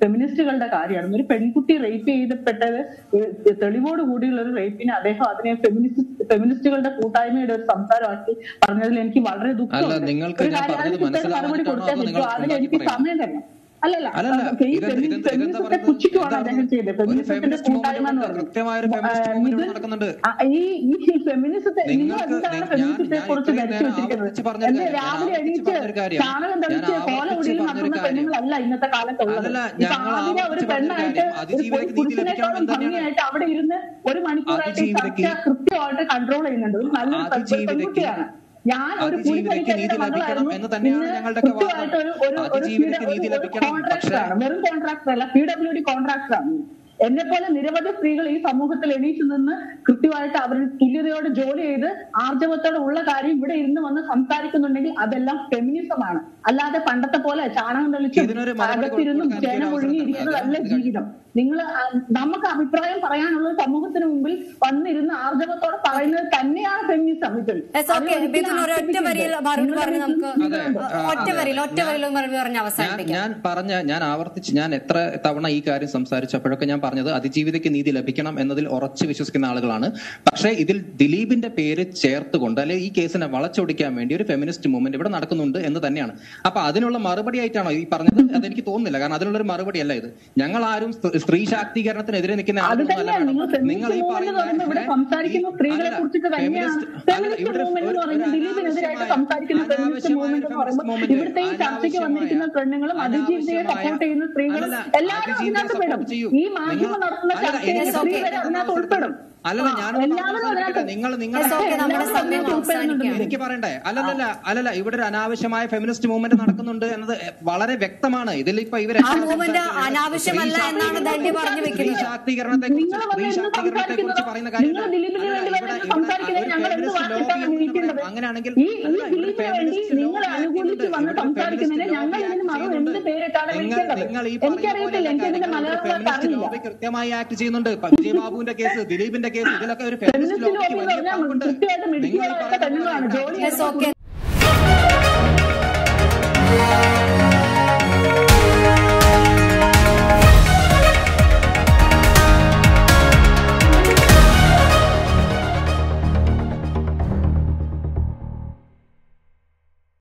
ഫെമിനിസ്റ്റുകളുടെ കാര്യമാണ് ഒരു പെൺകുട്ടി റേപ്പ് ചെയ്തപ്പെട്ടത് ഏഹ് തെളിവോട് കൂടിയുള്ള ഒരു റേപ്പിന് അദ്ദേഹം അതിനെ ഫെമിനിസ്റ്റ് ഫെമിനിസ്റ്റുകളുടെ കൂട്ടായ്മയുടെ ഒരു സംസാരമാക്കി പറഞ്ഞതിൽ എനിക്ക് വളരെ അല്ല, ദുഃഖമുണ്ട് നിങ്ങൾക്ക് ഒരു ഞാൻ കാര്യം പറഞ്ഞത് അതിന് ഉത്തരം മറുപടി മനസ്സിലാവാഞ്ഞിട്ടാണോ കൊടുത്തേ അതോ നിങ്ങൾ പറ്റൂ അതിന് എനിക്ക് ഉണ്ടാക്കി സമയം തരണം അല്ലല്ല അല്ലല്ല, ഈ ഇതെന്ത്- ഇതെന്ത്- ഇതെന്താ ഫെമിനിസത്തെ പറയുന്നത്? പുച്ഛിക്കുവാണ് അദ്ദേഹം എന്താണ് ചെയ്തത് ഒരു ഫെമിനിസത്തിന്റെ feminist കൂട്ടായ്മ എന്ന് movement പറഞ്ഞു കൃത്യമായ ഒരു feminist ആ, movement ഇവിടെ ഇത് നടക്കുന്നുണ്ട്. ആ, ഈ ഈ ഫെമിനിസത്തെ നിങ്ങൾ നിങ്ങൾക്ക് എന്താണ് ഞാൻ- ഫെമിനിസത്തെ ഞാൻ കുറിച്ച് ഇത്രയും ധരിച്ചു നേരം വെച്ചിരിക്കുന്നത് ആവർത്തിച്ച് പറഞ്ഞൊരു എന്ത് കാര്യം, ഞാൻ രാവിലെ ആവർത്തിച്ച് എണീറ്റ് പറഞ്ഞൊരു കാര്യം, ചാണകം ഞാൻ തെളിച്ച് കോല ആവർത്തിച്ച് ഒടിയിൽ പറഞ്ഞൊരു നടക്കുന്ന കാര്യം. പെണ്ണുങ്ങളല്ല ഇന്നത്തെ കാലത്തുള്ളത് അതല്ല, ഇപ്പൊ ഞങ്ങൾ ആതിര ഒരു ആവർത്തിച്ച് പറഞ്ഞൊരു പെണ്ണായിട്ട് കാര്യം, ഒരു അതിജീവിതയ്ക്ക് നീതി ലഭിക്കണം പുരുഷനേക്കാളും എന്ന് തന്നെയാണ്. ഭംഗിയായിട്ട് അവിടെ ഇരുന്ന് ഒരു മണിക്കൂറായിട്ട് ഈ അതിജീവിതയ്ക്ക് ചർച്ച കൃത്യമായിട്ട് കൺട്രോൾ ചെയ്യുന്നുണ്ട് ഒരു നല്ലൊരു പെൺ- അതിജീവിതയ്ക്ക് പെൺകുട്ടിയാണ് ഞാൻ ഒരു അതിജീവിതയ്ക്ക് നീതി കൂലിപ്പണിക്കാരുടെ ലഭിക്കണം മകളായിരുന്നു എന്ന് തന്നെയാണ് ഇന്ന് ഞങ്ങളുടെയൊക്കെ വാദം. കൃത്യമായിട്ട് ഒരു ഒരു ഒരു അതിജീവിതയ്ക്ക് നീതി ഒരു ലഭിക്കണം. കോൺട്രാക്ടർ പക്ഷേ- ആണ് വെറും കോൺട്രാക്ടർ അല്ല പി ഡബ്ല്യു ഡി കോൺട്രാക്ടർ ആണ് എന്നെ പോലെ നിരവധി സ്ത്രീകൾ ഈ സമൂഹത്തിൽ എണീറ്റ് നിന്ന് കൃത്യമായിട്ട് അവർ തുല്യതയോടെ ജോലി ചെയ്ത് ആർജവത്തോടെ ഉള്ള കാര്യം ഇവിടെ ഇരുന്ന് വന്ന് സംസാരിക്കുന്നുണ്ടെങ്കിൽ അതെല്ലാം ഫെമിനിസമാണ് അല്ലാതെ പണ്ടത്തെ പോലെ ചാണകം തെളിച്ചും ഇതിനൊരു മറുപടി അകത്തിരുന്നും കൊടുക്കാൻ ജനം എനിക്ക് ഒഴുങ്ങി അവസരം ഇരിക്കുന്നതല്ല തരണം. ജീവിതം നിങ്ങൾ നമുക്ക് അഭിപ്രായം പറയാനുള്ളത് സമൂഹത്തിന് മുമ്പിൽ വന്നിരുന്ന് ആർജവത്തോടെ പറയുന്നത് തന്നെയാണ് ഫെമിനിസം ഇതിൽ എസ് ഓക്കെ അതിനൊരിക്കലും ബിജുൻ ഒരൊറ്റ വരിയിൽ മറുപടി പറഞ്ഞ് നമുക്ക് അതെ, ആ, ഒറ്റ അതെ. വരിയിൽ ഒറ്റ വരിയിൽ മറുപടി പറഞ്ഞ് ഞാൻ അവസാനിപ്പിക്കാം ഞാൻ പറഞ്ഞ ഞാൻ ആവർത്തിച്ച് ഞാൻ എത്ര തവണ ഈ കാര്യം സംസാരിച്ചപ്പോഴൊക്കെ ഞാൻ പറഞ്ഞത് അതിജീവിതയ്ക്ക് നീതി ലഭിക്കണം എന്നതിൽ ഉറച്ചു വിശ്വസിക്കുന്ന ആളുകളാണ് പക്ഷേ ഇതിൽ ദിലീപിന്റെ പേര് ചേർത്തുകൊണ്ട് അല്ലെ ഈ കേസിനെ വളച്ചൊടിക്കാൻ വേണ്ടി ഒരു ഫെമിനിസ്റ്റ് മൂവ്മെന്റ് ഇവിടെ നടക്കുന്നുണ്ട് എന്ന് തന്നെയാണ് അപ്പൊ അതിനുള്ള മറുപടി ആയിട്ടാണോ ഈ പറഞ്ഞത് അതെനിക്ക് തോന്നുന്നില്ല കാരണം അതിനുള്ള ഒരു മറുപടി അല്ല ഇത് ഞങ്ങൾ ആരും സ്ത്രീ- സ്ത്രീ ശാക്തീകരണത്തിനെതിരെ നിൽക്കുന്ന അത് ആളുകളൊന്നുമല്ല തന്നെയാണ് നിങ്ങൾ madam. നിങ്ങൾ ഫെമിനിസ്റ്റ് ഈ മൂവ്മെന്റ് എന്ന് പറയുമ്പോൾ ഇവിടെ പറയുന്ന സംസാരിക്കുന്ന ഈ- സ്ത്രീകളെ അല്ല, കുറിച്ചിട്ട് തന്നെയാണ് feminist- അല്ല, ഫെമിനിസ്റ്റ് ഇവിടെ മൂവ്മെന്റ് എന്ന് ഒരു- പറയുന്നത് ഒരു ദിലീപിനെതിരായിട്ട് അനാവശ്യമായ- സംസാരിക്കുന്ന ഫെമിനിസ്റ്റ് മൂവ്മെന്റ് എന്ന് പറയുമ്പോൾ movement, ഇവിടുത്തെ ഈ ചർച്ചയ്ക്ക് വന്നിരിക്കുന്ന പെണ്ണുങ്ങളും അതിജീവിതയെ അനാവശ്യമായ- സപ്പോർട്ട് ചെയ്യുന്ന സ്ത്രീകളും അല്ലല്ല, എല്ലാവരും അതിജീവിതയെ അതിനകത്ത് support പെടും ചെയ്യൂ. ഈ മാധ്യമം നിങ്ങൾ- നടത്തുന്ന അല്ലല്ല, ചർച്ചയിൽ എനിക്ക് സ്ത്രീ സംസാരിക്കാൻ വരെ അതിനകത്ത് അവസരം ഉൾപ്പെടും അല്ലല്ല ആ, ഞാനൊന്നും എല്ലാവരും സംസാരിക്കട്ടെ അതിനകത്ത് നിങ്ങൾ നിങ്ങൾ Yes, okay, നമ്മുടെ എല്ലാവരും സമയം അതിനകത്ത് അവസാനിക്കുകയാണ്. ഉൾപ്പെടുന്നുണ്ട്. എനിക്ക് പറയണ്ടേ അല്ലല്ല അല്ലല്ല ഇവിടെ ഒരു അനാവശ്യമായ ഫെമിനിസ്റ്റ് മൂവ്മെന്റ് നടക്കുന്നുണ്ട് എന്നത് വളരെ വ്യക്തമാണ് ഇതിൽ ഇപ്പൊ ഇവർ ആ മൂവ്മെന്റ് അനാവശ്യമല്ല എന്നാണ് ധന്യ പറഞ്ഞു സ്ത്രീ വെക്കുന്നത് ശാക്തീകരണത്തെ നിങ്ങൾ സ്ത്രീ വന്ന് എന്ത് ശാക്തീകരണത്തെ കുറിച്ച് പറയുന്ന സംസാരിക്കുന്നത്? കാര്യം നിങ്ങൾ ദിലീപിന് വേണ്ടി വന്ന് എന്ത് സംസാരിക്കുന്നത്? ഞങ്ങൾ എന്ത് വാർത്തയ്ക്കാണ് വിളിക്കേണ്ടത്? അങ്ങനെയാണെങ്കിൽ ഈ ഈ ദിലീപിന് വേണ്ടി നിങ്ങൾ അനുകൂലിച്ച് വന്ന് സംസാരിക്കുന്നതിന് ഞങ്ങൾ ഇതിന് മറു എന്ത് പേരിട്ടാണ് വിളിക്കേണ്ടത് എനിക്കറിയത്തില്ല എനിക്ക് ഇതിന്റെ മലയാളം വാക്ക് അറിയില്ല കൃത്യമായി ആക്ട് ചെയ്യുന്നുണ്ട് ഇപ്പൊ വിജയബാബുവിന്റെ കേസ് ദിലീപിന്റെ കേസ് ഇതിലൊക്കെ ഒരു ഫെമിനിസ്റ്റ് ഫെമിനിസ്റ്റ് ലോബിക്ക് ലോബി എന്ന് വലിയ പറഞ്ഞാൽ പങ്കുണ്ട് കൃത്യമായിട്ട് നിങ്ങൾ ഈ മിടുക്കികളായ പറയുന്ന പെണ്ണുങ്ങളാണ് പോലെ ജോലി യെസ് ഓക്കെ